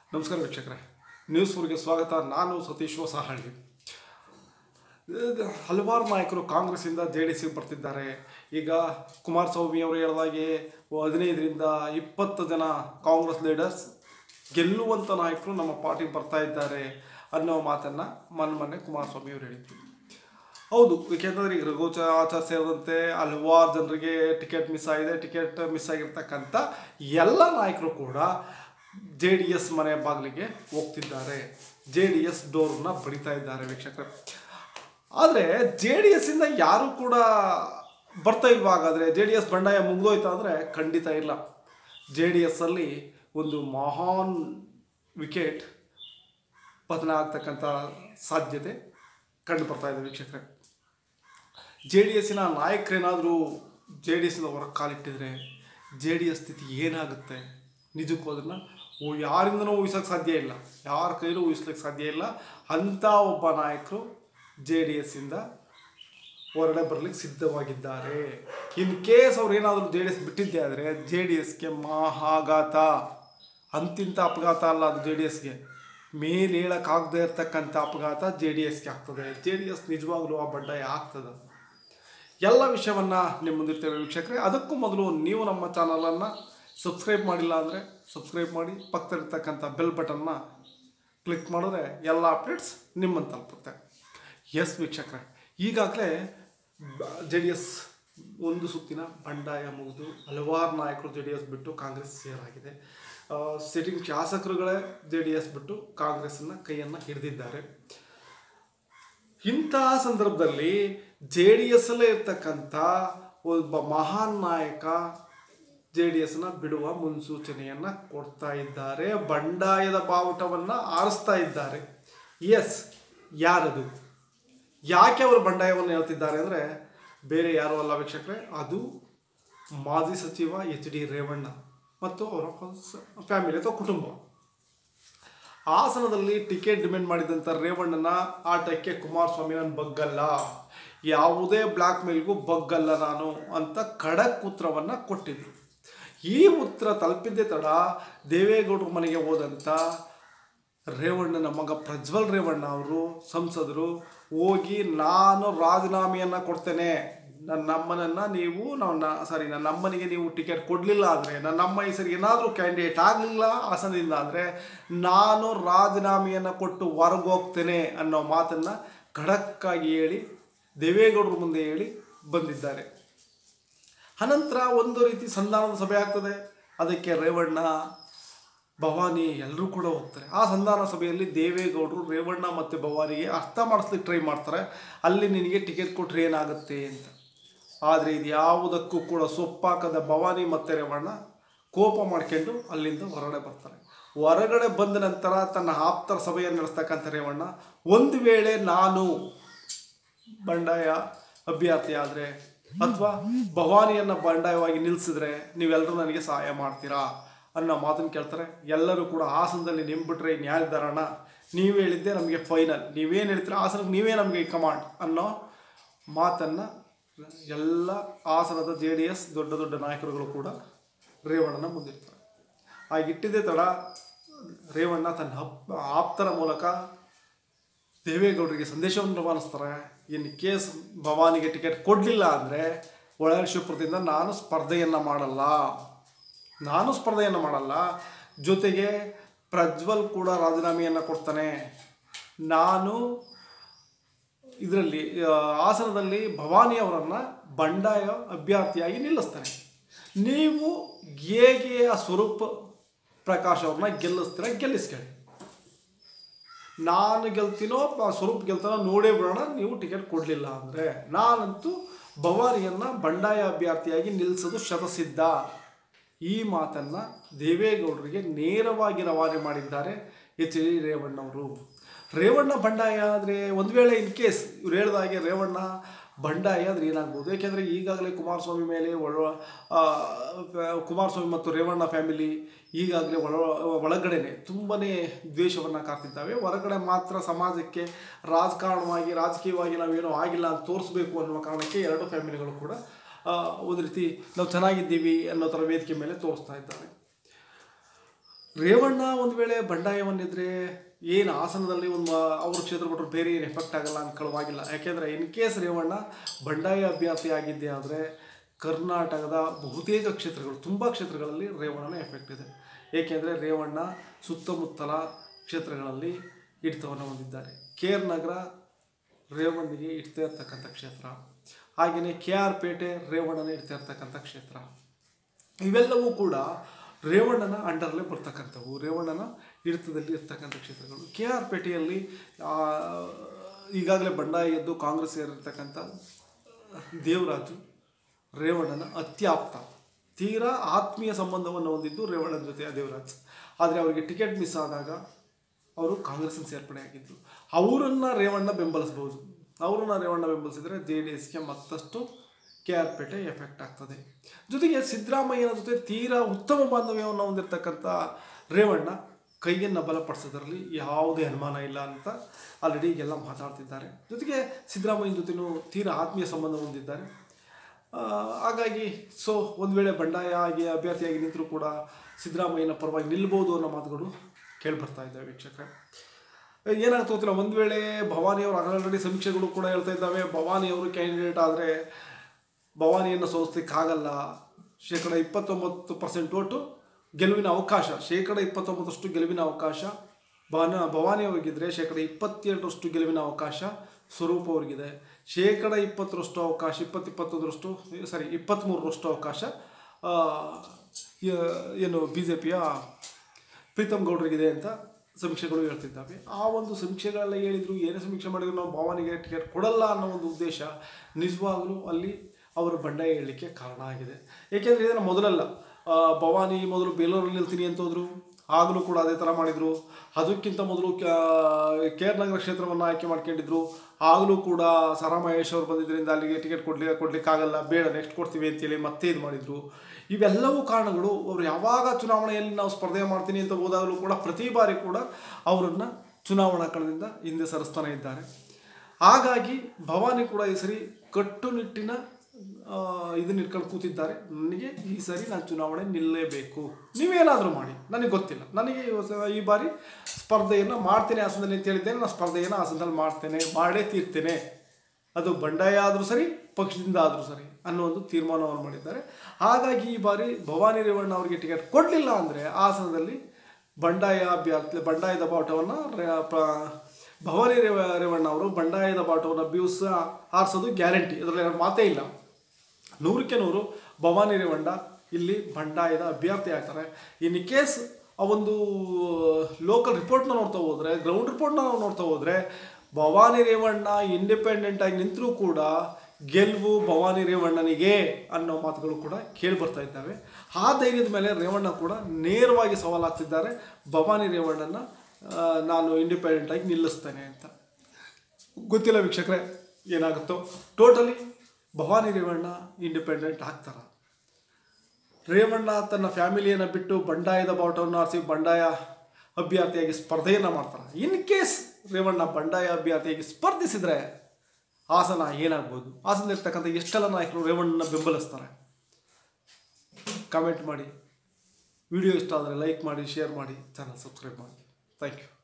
ನಮಸ್ಕಾರ ವೀಕ್ಷಕರೇ ನ್ಯೂಸ್ ಫೋರ್ಗೆ ಸ್ವಾಗತ ನಾನು ಸತೀಶ್ ಹೊಸಹಳ್ಳಿ ಇದು ಹಲವಾರು ನಾಯಕರು ಕಾಂಗ್ರೆಸ್ಸಿಂದ ಜೆ ಡಿ ಸಿ ಬರ್ತಿದ್ದಾರೆ ಈಗ ಕುಮಾರಸ್ವಾಮಿ ಅವರು ಹೇಳಿದಾಗೆ ಹದಿನೈದರಿಂದ ಇಪ್ಪತ್ತು ಜನ ಕಾಂಗ್ರೆಸ್ ಲೀಡರ್ಸ್ ಗೆಲ್ಲುವಂಥ ನಾಯಕರು ನಮ್ಮ ಪಾರ್ಟಿಗೆ ಬರ್ತಾ ಇದ್ದಾರೆ ಅನ್ನೋ ಮಾತನ್ನು ಮೊನ್ನೆ ಮೊನ್ನೆ ಕುಮಾರಸ್ವಾಮಿ ಅವರು ಹೇಳಿದ್ರು ಹೌದು ಏಕೆಂದರೆ ಈಗ ರಘುಚ ಆಚಾರ್ ಸೇರಿದಂತೆ ಹಲವಾರು ಜನರಿಗೆ ಟಿಕೆಟ್ ಮಿಸ್ ಆಗಿದೆ ಟಿಕೆಟ್ ಮಿಸ್ ಆಗಿರ್ತಕ್ಕಂಥ ಎಲ್ಲ ನಾಯಕರು ಕೂಡ ಜೆ ಡಿ ಎಸ್ ಮನೆ ಬಾಗಿಲಿಗೆ ಹೋಗ್ತಿದ್ದಾರೆ ಜೆ ಡಿ ಎಸ್ ಡೋರ್ನ ಬಡಿತಾ ಇದ್ದಾರೆ ವೀಕ್ಷಕರೇ ಆದರೆ ಜೆ ಡಿ ಎಸ್ಸಿಂದ ಯಾರು ಕೂಡ ಬರ್ತಾ ಇಲ್ವಾ ಹಾಗಾದರೆ ಜೆ ಡಿ ಎಸ್ ಬಂಡಾಯ ಮುಗಿದೋಯ್ತಾ ಅಂದರೆ ಖಂಡಿತ ಇಲ್ಲ ಜೆ ಡಿ ಎಸ್ಸಲ್ಲಿ ಒಂದು ಮಹಾನ್ ವಿಕೆಟ್ ಪತನ ಆಗ್ತಕ್ಕಂಥ ಸಾಧ್ಯತೆ ಕಂಡು ಬರ್ತಾ ಇದೆ ವೀಕ್ಷಕರೇ ಜೆ ಡಿ ಎಸ್ಸಿನ ನಾಯಕರೇನಾದರೂ ಜೆ ಡಿ ಎಸ್ಸಿಂದ ಹೊರಗೆ ಕಾಲಿಟ್ಟಿದ್ರೆ ಜೆ ಡಿ ಎಸ್ ಸ್ಥಿತಿ ಏನಾಗುತ್ತೆ ನಿಜಕ್ಕೂ ಅದನ್ನು ಯಾರಿಂದನೂ ಊಹಿಸೋಕ್ಕೆ ಸಾಧ್ಯ ಇಲ್ಲ ಯಾರ ಕೈಲೂ ಊಹಿಸ್ಲಿಕ್ಕೆ ಸಾಧ್ಯ ಇಲ್ಲ ಅಂಥ ಒಬ್ಬ ನಾಯಕರು ಜೆ ಡಿ ಎಸ್ಸಿಂದ ಹೊರಗಡೆ ಬರಲಿಕ್ಕೆ ಸಿದ್ಧವಾಗಿದ್ದಾರೆ ಇನ್ ಕೇಸ್ ಅವ್ರು ಏನಾದರೂ ಜೆ ಡಿ ಎಸ್ ಬಿಟ್ಟಿದ್ದೆ ಆದರೆ ಜೆ ಡಿ ಎಸ್ಗೆ ಮಹಾಘಾತ ಅಂತಿಂಥ ಅಪಘಾತ ಅಲ್ಲ ಅದು ಜೆ ಡಿ ಎಸ್ಗೆ ಮೇಲೆ ಹೇಳೋಕ್ಕಾಗದೇ ಇರ್ತಕ್ಕಂಥ ಅಪಘಾತ ಜೆ ಡಿ ಎಸ್ಗೆ ಆಗ್ತದೆ ಜೆ ಡಿ ಎಸ್ ನಿಜವಾಗ್ಲೂ ಆ ಬಂಡಾಯ ಆಗ್ತದೆ ಎಲ್ಲ ವಿಷಯವನ್ನು ನಿಮ್ಮ ಮುಂದಿರ್ತೇವೆ ವೀಕ್ಷಕರೇ ಅದಕ್ಕೂ ಮೊದಲು ನೀವು ನಮ್ಮ ಚಾನಲನ್ನು ಸಬ್ಸ್ಕ್ರೈಬ್ ಮಾಡಿಲ್ಲ ಅಂದರೆ ಸಬ್ಸ್ಕ್ರೈಬ್ ಮಾಡಿ ಪಕ್ಕದಲ್ಲಿರ್ತಕ್ಕಂಥ ಬೆಲ್ ಬಟನ್ನ ಕ್ಲಿಕ್ ಮಾಡಿದ್ರೆ ಎಲ್ಲ ಅಪ್ಡೇಟ್ಸ್ ನಿಮ್ಮನ್ನು ತಲುಪುತ್ತೆ ಎಸ್ ವೀಕ್ಷಕರೇ ಈಗಾಗಲೇ ಜೆ ಡಿ ಎಸ್ ಒಂದು ಸುತ್ತಿನ ಬಂಡಾಯ ಮುಗಿದು ಹಲವಾರು ನಾಯಕರು ಜೆ ಡಿ ಎಸ್ ಬಿಟ್ಟು ಕಾಂಗ್ರೆಸ್ ಸೇರಾಗಿದೆ ಸಿಟಿಂಗ್ ಶಾಸಕರುಗಳೇ ಜೆ ಡಿ ಎಸ್ ಬಿಟ್ಟು ಕಾಂಗ್ರೆಸ್ನ ಕೈಯನ್ನು ಹಿಡಿದಿದ್ದಾರೆ ಇಂತಹ ಸಂದರ್ಭದಲ್ಲಿ ಜೆ ಡಿ ಎಸ್ ಅಲ್ಲೇ ಇರ್ತಕ್ಕಂಥ ಒಬ್ಬ ಮಹಾನ್ ನಾಯಕ ಜೆ ಡಿ ಎಸ್ನ ಬಿಡುವ ಮುನ್ಸೂಚನೆಯನ್ನು ಕೊಡ್ತಾ ಇದ್ದಾರೆ ಬಂಡಾಯದ ಬಾವುಟವನ್ನು ಆರಿಸ್ತಾ ಇದ್ದಾರೆ ಎಸ್ ಯಾರದು ಯಾಕೆ ಅವರು ಬಂಡಾಯವನ್ನು ಹೇಳ್ತಿದ್ದಾರೆ ಅಂದರೆ ಬೇರೆ ಯಾರೂ ಅಲ್ಲ ವೀಕ್ಷಕರೇ ಅದು ಮಾಜಿ ಸಚಿವ ಎಚ್ ಡಿ ರೇವಣ್ಣ ಮತ್ತು ಅವರ ಫ್ಯಾಮಿಲಿ ಅಥವಾ ಕುಟುಂಬ ಹಾಸನದಲ್ಲಿ ಟಿಕೆಟ್ ಡಿಮ್ಯಾಂಡ್ ಮಾಡಿದಂಥ ರೇವಣ್ಣನ ಆಟಕ್ಕೆ ಕುಮಾರಸ್ವಾಮಿ ನಾನು ಬಗ್ಗಲ್ಲ ಯಾವುದೇ ಬ್ಲ್ಯಾಕ್ ಮೇಲ್ಗೂ ಬಗ್ಗಲ್ಲ ನಾನು ಅಂತ ಖಡಕ್ ಉತ್ತರವನ್ನು ಕೊಟ್ಟಿದ್ರು ಈ ಉತ್ತರ ತಲುಪಿದ್ದೇ ತಡ ದೇವೇಗೌಡರ ಮನೆಗೆ ಹೋದಂಥ ರೇವಣ್ಣನ ಮಗ ಪ್ರಜ್ವಲ್ ರೇವಣ್ಣ ಅವರು ಸಂಸದರು ಹೋಗಿ ನಾನು ರಾಜೀನಾಮೆಯನ್ನು ಕೊಡ್ತೇನೆ ನನ್ನ ಅಮ್ಮನನ್ನು ನೀವು ನನ್ನ ಸಾರಿ ನನ್ನ ಅಮ್ಮನಿಗೆ ನೀವು ಟಿಕೆಟ್ ಕೊಡಲಿಲ್ಲ ಅಂದರೆ ನನ್ನ ಅಮ್ಮ ಈ ಸರಿ ಏನಾದರೂ ಕ್ಯಾಂಡಿಡೇಟ್ ಆಗಲಿಲ್ಲ ಹಾಸನದಿಂದ ಅಂದರೆ ನಾನು ರಾಜೀನಾಮೆಯನ್ನು ಕೊಟ್ಟು ಹೊರಗೆ ಹೋಗ್ತೇನೆ ಅನ್ನೋ ಮಾತನ್ನು ಖಡಕ್ಕಾಗಿ ಹೇಳಿ ದೇವೇಗೌಡರ ಮುಂದೆ ಹೇಳಿ ಬಂದಿದ್ದಾರೆ ಅನಂತರ ಒಂದು ರೀತಿ ಸಂಧಾನದ ಸಭೆ ಆಗ್ತದೆ ಅದಕ್ಕೆ ರೇವಣ್ಣ ಭವಾನಿ ಎಲ್ಲರೂ ಕೂಡ ಹೋಗ್ತಾರೆ ಆ ಸಂಧಾನ ಸಭೆಯಲ್ಲಿ ದೇವೇಗೌಡರು ರೇವಣ್ಣ ಮತ್ತು ಭವಾನಿಗೆ ಅರ್ಥ ಮಾಡಿಸ್ಲಿಕ್ಕೆ ಟ್ರೈ ಮಾಡ್ತಾರೆ ಅಲ್ಲಿ ನಿನಗೆ ಟಿಕೆಟ್ ಕೊಟ್ಟರೆ ಏನಾಗುತ್ತೆ ಅಂತ ಆದರೆ ಇದು ಯಾವುದಕ್ಕೂ ಕೂಡ ಸೊಪ್ಪಾಕದ ಭವಾನಿ ಮತ್ತು ರೇವಣ್ಣ ಕೋಪ ಮಾಡ್ಕೊಂಡು ಅಲ್ಲಿಂದ ಹೊರಗಡೆ ಬರ್ತಾರೆ ಹೊರಗಡೆ ಬಂದ ನಂತರ ತನ್ನ ಆಪ್ತರ ಸಭೆಯನ್ನು ನಡೆಸ್ತಕ್ಕಂಥ ರೇವಣ್ಣ ಒಂದು ವೇಳೆ ನಾನು ಬಂಡಾಯ ಅಭ್ಯರ್ಥಿ ಆದರೆ ಅಥವಾ ಭವಾನಿಯನ್ನು ಬಂಡಾಯವಾಗಿ ನಿಲ್ಲಿಸಿದ್ರೆ ನೀವೆಲ್ಲರೂ ನನಗೆ ಸಹಾಯ ಮಾಡ್ತೀರಾ ಅನ್ನೋ ಮಾತನ್ನು ಕೇಳ್ತಾರೆ ಎಲ್ಲರೂ ಕೂಡ ಹಾಸನದಲ್ಲಿ ನಿಂಬಿಟ್ರೆ ನ್ಯಾಯದಾರಣ ನೀವು ಹೇಳಿದ್ದೆ ನಮಗೆ ಫೈನಲ್ ನೀವೇನು ಹೇಳ್ತೀರಾ ಹಾಸನಕ್ಕೆ ನೀವೇ ನಮಗೆ ಕಮಾಂಡ್ ಅನ್ನೋ ಮಾತನ್ನು ಎಲ್ಲ ಹಾಸನದ ಜೆ ಡಿ ಎಸ್ ದೊಡ್ಡ ದೊಡ್ಡ ನಾಯಕರುಗಳು ಕೂಡ ರೇವಣ್ಣನ ಮುಂದಿರ್ತಾರೆ ಆಗಿಟ್ಟಿದ್ದೇ ತಡ ರೇವಣ್ಣ ತನ್ನ ಹಪ್ ಆಪ್ತರ ಮೂಲಕ ದೇವೇಗೌಡರಿಗೆ ಸಂದೇಶವನ್ನು ರವಾನಿಸ್ತಾರೆ ಇನ್ನು ಕೇಸ್ ಭವಾನಿಗೆ ಟಿಕೆಟ್ ಕೊಡಲಿಲ್ಲ ಅಂದರೆ ಒಳಗೆ ಶಿವಪುರದಿಂದ ನಾನು ಸ್ಪರ್ಧೆಯನ್ನು ಮಾಡಲ್ಲ ನಾನು ಸ್ಪರ್ಧೆಯನ್ನು ಮಾಡಲ್ಲ ಜೊತೆಗೆ ಪ್ರಜ್ವಲ್ ಕೂಡ ರಾಜೀನಾಮೆಯನ್ನು ಕೊಡ್ತಾನೆ ನಾನು ಇದರಲ್ಲಿ ಹಾಸನದಲ್ಲಿ ಭವಾನಿ ಅವರನ್ನು ಬಂಡಾಯ ಅಭ್ಯರ್ಥಿಯಾಗಿ ನಿಲ್ಲಿಸ್ತಾನೆ ನೀವು ಹೇಗೆ ಆ ಸ್ವರೂಪ್ ಪ್ರಕಾಶ್ ಅವ್ರನ್ನ ಗೆಲ್ಲಿಸ್ತೀರ ಗೆಲ್ಲಿಸ್ಕೊಳ್ಳಿ ನಾನು ಗೆಲ್ತೀನೋ ಪ- ಸ್ವರೂಪ್ ಗೆಲ್ತಾನೋ ನೋಡೇ ಬಿಡೋಣ ನೀವು ಟಿಕೆಟ್ ಕೊಡಲಿಲ್ಲ ಅಂದರೆ ನಾನಂತೂ ಭವಾನಿಯನ್ನು ಬಂಡಾಯ ಅಭ್ಯರ್ಥಿಯಾಗಿ ನಿಲ್ಲಿಸೋದು ಶತಸಿದ್ಧ ಈ ಮಾತನ್ನು ದೇವೇಗೌಡರಿಗೆ ನೇರವಾಗಿ ರವಾನೆ ಮಾಡಿದ್ದಾರೆ ಎಚ್ ಡಿ ರೇವಣ್ಣವರು ರೇವಣ್ಣ ಬಂಡಾಯ ಆದರೆ ಒಂದು ವೇಳೆ ಇನ್ ಕೇಸ್ ಇವ್ರು ಹೇಳಿದ ಹಾಗೆ ರೇವಣ್ಣ ಬಂಡಾಯ ಆದರೆ ಏನಾಗ್ಬೋದು ಯಾಕೆಂದರೆ ಈಗಾಗಲೇ ಕುಮಾರಸ್ವಾಮಿ ಮೇಲೆ ಒಳ ಆ, ಕುಮಾರಸ್ವಾಮಿ ಮತ್ತು ರೇವಣ್ಣ ಫ್ಯಾಮಿಲಿ ಈಗಾಗಲೇ ಒಳ ಒಳಗಡೆನೆ ತುಂಬಾ ದ್ವೇಷವನ್ನು ಕಾಡ್ತಿದ್ದಾವೆ ಹೊರಗಡೆ ಮಾತ್ರ ಸಮಾಜಕ್ಕೆ ರಾಜಕಾರಣವಾಗಿ ರಾಜಕೀಯವಾಗಿ ನಾವೇನೋ ಆಗಿಲ್ಲ ಅಂತ ತೋರಿಸ್ಬೇಕು ಅನ್ನುವ ಕಾರಣಕ್ಕೆ ಎರಡು ಫ್ಯಾಮಿಲಿಗಳು ಕೂಡ ಆ, ಒಂದು ರೀತಿ ನಾವು ಚೆನ್ನಾಗಿದ್ದೀವಿ ಅನ್ನೋ ಥರ ವೇದಿಕೆ ಮೇಲೆ ತೋರಿಸ್ತಾ ಇದ್ದಾರೆ ರೇವಣ್ಣ ಒಂದು ವೇಳೆ ಬಂಡಾಯವನ್ನಿದ್ರೆ ಏನು ಹಾಸನದಲ್ಲಿ ಒಂದು ಅವ್ರ ಕ್ಷೇತ್ರ ಬಿಟ್ಟರು ಬೇರೆ ಏನು ಎಫೆಕ್ಟ್ ಆಗಲ್ಲ ಅನ್ಕೊಳ್ಳುವಾಗಿಲ್ಲ ಯಾಕೆಂದರೆ ಇನ್ ಕೇಸ್ ರೇವಣ್ಣ ಬಂಡಾಯ ಅಭ್ಯರ್ಥಿ ಆಗಿದ್ದೆ ಆದರೆ ಕರ್ನಾಟಕದ ಬಹುತೇಕ ಕ್ಷೇತ್ರಗಳು ತುಂಬ ಕ್ಷೇತ್ರಗಳಲ್ಲಿ ರೇವಣ್ಣನ ಎಫೆಕ್ಟ್ ಇದೆ ಏಕೆಂದರೆ ರೇವಣ್ಣ ಸುತ್ತಮುತ್ತಲ ಕ್ಷೇತ್ರಗಳಲ್ಲಿ ಹಿಡಿತವನ್ನು ಹೊಂದಿದ್ದಾರೆ ಕೆ ಆರ್ ನಗರ ರೇವಣ್ಣನಿಗೆ ಇಡ್ತಾ ಇರ್ತಕ್ಕಂಥ ಕ್ಷೇತ್ರ ಹಾಗೆಯೇ ಕೆ ಆರ್ ಪೇಟೆ ರೇವಣ್ಣನ ಇಡ್ತಾ ಇರ್ತಕ್ಕಂಥ ಕ್ಷೇತ್ರ ಇವೆಲ್ಲವೂ ಕೂಡ ರೇವಣ್ಣನ ಅಂಡರ್ಲೇ ಬರ್ತಕ್ಕಂಥವು ರೇವಣ್ಣನ ಹಿಡಿತದಲ್ಲಿ ಇರ್ತಕ್ಕಂಥ ಕ್ಷೇತ್ರಗಳು ಕೆ ಆರ್ ಪೇಟೆಯಲ್ಲಿ ಆ, ಈಗಾಗಲೇ ಬಂಡಾಯ ಎದ್ದು ಕಾಂಗ್ರೆಸ್ ಸೇರಿರ್ತಕ್ಕಂಥ ದೇವರಾಜು ರೇವಣ್ಣನ ಅತ್ಯಾಪ್ತ ತೀರಾ ಆತ್ಮೀಯ ಸಂಬಂಧವನ್ನು ಹೊಂದಿದ್ದು ರೇವಣ್ಣನ ಜೊತೆ ಆ ದೇವರಾಜ್ ಆದರೆ ಅವರಿಗೆ ಟಿಕೆಟ್ ಮಿಸ್ ಆದಾಗ ಅವರು ಕಾಂಗ್ರೆಸ್ನ ಸೇರ್ಪಡೆ ಆಗಿದ್ದು ಅವರನ್ನು ರೇವಣ್ಣ ಬೆಂಬಲಿಸ್ಬೋದು ಅವರನ್ನು ರೇವಣ್ಣ ಬೆಂಬಲಿಸಿದರೆ ಜೆ ಡಿ ಎಸ್ಗೆ ಮತ್ತಷ್ಟು ಕೆ ಆರ್ ಪೇಟೆ ಎಫೆಕ್ಟ್ ಆಗ್ತದೆ ಜೊತೆಗೆ ಸಿದ್ದರಾಮಯ್ಯನ ಜೊತೆ ತೀರಾ ಉತ್ತಮ ಬಾಂಧವ್ಯವನ್ನು ಹೊಂದಿರತಕ್ಕಂಥ ರೇವಣ್ಣ ಕೈಯನ್ನು ಬಲಪಡಿಸೋದ್ರಲ್ಲಿ ಯಾವುದೇ ಅನುಮಾನ ಇಲ್ಲ ಅಂತ ಆಲ್ರೆಡಿ ಈಗೆಲ್ಲ ಮಾತಾಡ್ತಿದ್ದಾರೆ ಜೊತೆಗೆ ಸಿದ್ದರಾಮಯ್ಯನ ಜೊತೆನೂ ತೀರಾ ಆತ್ಮೀಯ ಸಂಬಂಧ ಹೊಂದಿದ್ದಾರೆ ಆ, ಹಾಗಾಗಿ ಸೊ ಒಂದು ವೇಳೆ ಬಂಡಾಯ ಆಗಿ ಅಭ್ಯರ್ಥಿಯಾಗಿ ನಿಂತರೂ ಕೂಡ ಸಿದ್ದರಾಮಯ್ಯನ ಪರವಾಗಿ ನಿಲ್ಬೋದು ಅನ್ನೋ ಮಾತುಗಳು ಕೇಳಿಬರ್ತಾ ಇದ್ದಾವೆ ವೀಕ್ಷಕರೇ ಏನಾಗ್ತಾ ಗೊತ್ತಿಲ್ಲ ಒಂದು ವೇಳೆ ಭವಾನಿಯವರು ಆಲ್ರೆಡಿ ಸಮೀಕ್ಷೆಗಳು ಕೂಡ ಹೇಳ್ತಾ ಇದ್ದಾವೆ ಭವಾನಿಯವರು ಕ್ಯಾಂಡಿಡೇಟ್ ಆದರೆ ಭವಾನಿಯನ್ನು ಸೋಲಿಸ್ಲಿಕ್ಕಾಗಲ್ಲ ಶೇಕಡ ಇಪ್ಪತ್ತೊಂಬತ್ತು ಪರ್ಸೆಂಟ್ ಓಟು ಗೆಲುವಿನ ಅವಕಾಶ ಶೇಕಡ ಇಪ್ಪತ್ತೊಂಬತ್ತರಷ್ಟು ಗೆಲುವಿನ ಅವಕಾಶ ಭವನ ಭವಾನಿ ಅವರಿಗಿದ್ರೆ ಶೇಕಡ ಇಪ್ಪತ್ತೆರಡರಷ್ಟು ಗೆಲುವಿನ ಅವಕಾಶ ಸ್ವರೂಪ್ ಅವರಿಗಿದೆ ಶೇಕಡ ಇಪ್ಪತ್ತರಷ್ಟು ಅವಕಾಶ ಇಪ್ಪತ್ತಿಪ್ಪತ್ತೊಂದರಷ್ಟು ಸಾರಿ ಇಪ್ಪತ್ತ್ಮೂರರಷ್ಟು ಅವಕಾಶ ಆ, ಯ- ಏನು ಬಿ ಜೆ ಪಿಯ ಪ್ರೀತಮ್ ಗೌಡ್ರಿಗಿದೆ ಅಂತ ಸಮೀಕ್ಷೆಗಳು ಹೇಳ್ತಿದ್ದಾವೆ ಆ ಒಂದು ಸಮೀಕ್ಷೆಗಳೆಲ್ಲ ಹೇಳಿದ್ರು ಏನೇ ಸಮೀಕ್ಷೆ ಮಾಡಿದ್ರು ನಾವು ಭಾವನೆಗೆ ಟಿಕೆಟ್ ಕೊಡಲ್ಲ ಅನ್ನೋ ಒಂದು ಉದ್ದೇಶ ನಿಜವಾಗಲೂ ಅಲ್ಲಿ ಅವರು ಬಂಡಾಯ ಹೇಳಲಿಕ್ಕೆ ಕಾರಣ ಆಗಿದೆ ಏಕೆಂದರೆ ಇದನ್ನು ಮೊದಲಲ್ಲ ಆ, ಭವಾನಿ ಮೊದಲು ಬೇಲೂರಲ್ಲಿ ನಿಲ್ತೀನಿ ಅಂತ ಹೋದ್ರು ಆಗಲೂ ಕೂಡ ಅದೇ ಥರ ಮಾಡಿದರು ಅದಕ್ಕಿಂತ ಮೊದಲು ಕೆ ಆರ್ ನಗರ ಕ್ಷೇತ್ರವನ್ನು ಆಯ್ಕೆ ಮಾಡ್ಕೊಂಡಿದ್ರು ಆಗಲೂ ಕೂಡ ಸರಾ ಮಹೇಶ್ ಅವರು ಬಂದಿದ್ದರಿಂದ ಅಲ್ಲಿಗೆ ಟಿಕೆಟ್ ಕೊಡ್ಲಿ ಕೊಡ್ಲಿಕ್ಕಾಗಲ್ಲ ಬೇಡ ನೆಕ್ಸ್ಟ್ ಕೊಡ್ತೀವಿ ಅಂತೇಳಿ ಮತ್ತೆ ಇದು ಮಾಡಿದರು ಇವೆಲ್ಲವೂ ಕಾರಣಗಳು ಅವರು ಯಾವಾಗ ಚುನಾವಣೆಯಲ್ಲಿ ನಾವು ಸ್ಪರ್ಧೆ ಮಾಡ್ತೀನಿ ಅಂತ ಹೋದಾಗಲೂ ಕೂಡ ಪ್ರತಿ ಬಾರಿ ಕೂಡ ಅವರನ್ನು ಚುನಾವಣಾ ಕಣದಿಂದ ಹಿಂದೆ ಸರಿಸ್ತಾನೆ ಇದ್ದಾರೆ ಹಾಗಾಗಿ ಭವಾನಿ ಕೂಡ ಈ ಸರಿ ಕಟ್ಟುನಿಟ್ಟಿನ ಆ, ಇದನ್ನ ಇಟ್ಕೊಂಡು ಕೂತಿದ್ದಾರೆ ನನಗೆ ಈ ಸರಿ ನಾನು ಚುನಾವಣೆ ನಿಲ್ಲಲೇಬೇಕು ನೀವೇನಾದರೂ ಮಾಡಿ ನನಗೆ ಗೊತ್ತಿಲ್ಲ ನನಗೆ ಈ ಹೊಸ- ಈ ಬಾರಿ ಸ್ಪರ್ಧೆಯನ್ನು ಮಾಡ್ತೇನೆ ಹಾಸನದಲ್ಲಿ ಅಂತ ಹೇಳಿದ್ದೇನೆ ನಾನು ಸ್ಪರ್ಧೆಯನ್ನು ಹಾಸನದಲ್ಲಿ ಮಾಡ್ತೇನೆ ಮಾಡೇ ತೀರ್ತೇನೆ ಅದು ಬಂಡಾಯ ಆದರೂ ಸರಿ ಪಕ್ಷದಿಂದ ಆದರೂ ಸರಿ ಅನ್ನೋ ಒಂದು ತೀರ್ಮಾನವನ್ನು ಮಾಡಿದ್ದಾರೆ ಹಾಗಾಗಿ ಈ ಬಾರಿ ಭವಾನಿ ರೇವಣ್ಣ ಅವರಿಗೆ ಟಿಕೆಟ್ ಕೊಡಲಿಲ್ಲ ಅಂದರೆ ಹಾಸನದಲ್ಲಿ ಬಂಡಾಯ ಅಭ್ಯರ್ಥಿ ಬಂಡಾಯದ ಬಾವುಟವನ್ನು ಭವಾನಿ ರೇವ ರೇವಣ್ಣ ಅವರು ಬಂಡಾಯದ ಬಾವುಟವನ್ನು ಬ್ಯೂಸ್ ಆರಿಸೋದು ಗ್ಯಾರಂಟಿ ಇದರಲ್ಲಿ ಎರಡು ಮಾತೇ ಇಲ್ಲ ನೂರಕ್ಕೆ ನೂರು ಭವಾನಿ ರೇವಣ್ಣ ಇಲ್ಲಿ ಬಂಡಾಯದ ಅಭ್ಯರ್ಥಿ ಆಗ್ತಾರೆ ಇನ್ ಕೇಸ್ ಆ ಒಂದು ಲೋಕಲ್ ರಿಪೋರ್ಟ್ನ ನೋಡ್ತಾ ಹೋದರೆ ಗ್ರೌಂಡ್ ರಿಪೋರ್ಟ್ನ ನಾವು ನೋಡ್ತಾ ಹೋದರೆ ಭವಾನಿ ರೇವಣ್ಣ ಇಂಡಿಪೆಂಡೆಂಟ್ ಆಗಿ ನಿಂತರೂ ಕೂಡ ಗೆಲುವು ಭವಾನಿ ರೇವಣ್ಣನಿಗೆ ಅನ್ನೋ ಮಾತುಗಳು ಕೂಡ ಕೇಳಿ ಬರ್ತಾ ಇದ್ದಾವೆ ಆ ಧೈರ್ಯದ ಮೇಲೆ ರೇವಣ್ಣ ಕೂಡ ನೇರವಾಗಿ ಸವಾಲಾಗ್ತಿದ್ದಾರೆ ಭವಾನಿ ರೇವಣ್ಣನ ಆ, ನಾನು ಇಂಡಿಪೆಂಡೆಂಟ್ ಆಗಿ ನಿಲ್ಲಿಸ್ತೇನೆ ಅಂತ ಗೊತ್ತಿಲ್ಲ ವೀಕ್ಷಕರೇ ಏನಾಗುತ್ತೋ ಟೋಟಲಿ ಭವಾನಿ ರೇವಣ್ಣ ಇಂಡಿಪೆಂಡೆಂಟ್ ಆಗ್ತಾರ ರೇವಣ್ಣ ತನ್ನ ಫ್ಯಾಮಿಲಿಯನ್ನು ಬಿಟ್ಟು ಬಂಡಾಯದ ಬಾವುಟವನ್ನು ಆರಿಸಿ ಬಂಡಾಯ ಅಭ್ಯರ್ಥಿಯಾಗಿ ಸ್ಪರ್ಧೆಯನ್ನು ಮಾಡ್ತಾರೆ ಇನ್ ಕೇಸ್ ರೇವಣ್ಣ ಬಂಡಾಯ ಅಭ್ಯರ್ಥಿಯಾಗಿ ಸ್ಪರ್ಧಿಸಿದರೆ ಹಾಸನ ಏನಾಗ್ಬೋದು ಹಾಸನದಲ್ಲಿರ್ತಕ್ಕಂಥ ಎಷ್ಟೆಲ್ಲ ನಾಯಕರು ರೇವಣ್ಣನ ಬೆಂಬಲಿಸ್ತಾರೆ ಕಾಮೆಂಟ್ ಮಾಡಿ ವಿಡಿಯೋ ಇಷ್ಟ ಆದರೆ ಲೈಕ್ ಮಾಡಿ ಶೇರ್ ಮಾಡಿ ಚಾನಲ್ ಸಬ್ಸ್ಕ್ರೈಬ್ ಮಾಡಿ ಥ್ಯಾಂಕ್ ಯು